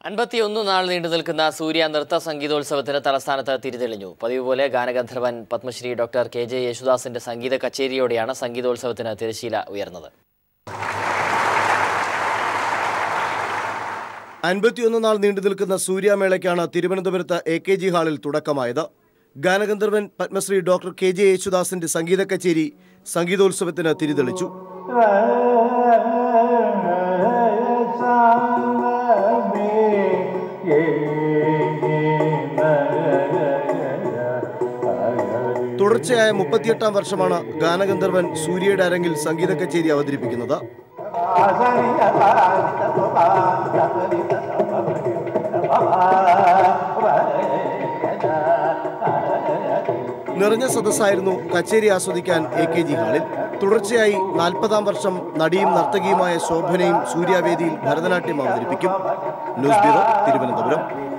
അൻപത്തിയൊന്ന് നാൾ നീണ്ടു നിൽക്കുന്ന സൂര്യ നൃത്ത സംഗീതോത്സവത്തിന് തലസ്ഥാനത്ത് തിരിതെളിഞ്ഞു പതിവ് പോലെ ഗാനഗന്ധർവൻ പത്മശ്രീ ഡോക്ടർ കെ ജെ യേശുദാസിന്റെ സംഗീത കച്ചേരിയോടെയാണ് സംഗീതോത്സവത്തിന് തിരശീല ഉയർന്നത് അൻപത്തിയൊന്ന് നാൾ നീണ്ടു നിൽക്കുന്ന സൂര്യമേളയ്ക്കാണ് തിരുവനന്തപുരത്ത് എ കെ ജി ഹാളിൽ തുടക്കമായത് ഗാനഗന്ധർവൻ പത്മശ്രീ ഡോക്ടർ കെ ജെ യേശുദാസിന്റെ സംഗീത കച്ചേരി സംഗീതോത്സവത്തിന് തിരിതെളിച്ചു തുടർച്ചയായ മുപ്പത്തിയെട്ടാം വർഷമാണ് ഗാനഗന്ധർവൻ സൂര്യയുടെ അരങ്ങിൽ സംഗീത കച്ചേരി അവതരിപ്പിക്കുന്നത് നിറഞ്ഞ സദസ്സായിരുന്നു കച്ചേരി ആസ്വദിക്കാൻ എ കെ ജി ഹാളിൽ തുടർച്ചയായി നാൽപ്പതാം വർഷം നടിയും നർത്തകിയുമായ ശോഭനയും സൂര്യാവേദിയിൽ ഭരതനാട്യം അവതരിപ്പിക്കും ന്യൂസ് ബ്യൂറോ തിരുവനന്തപുരം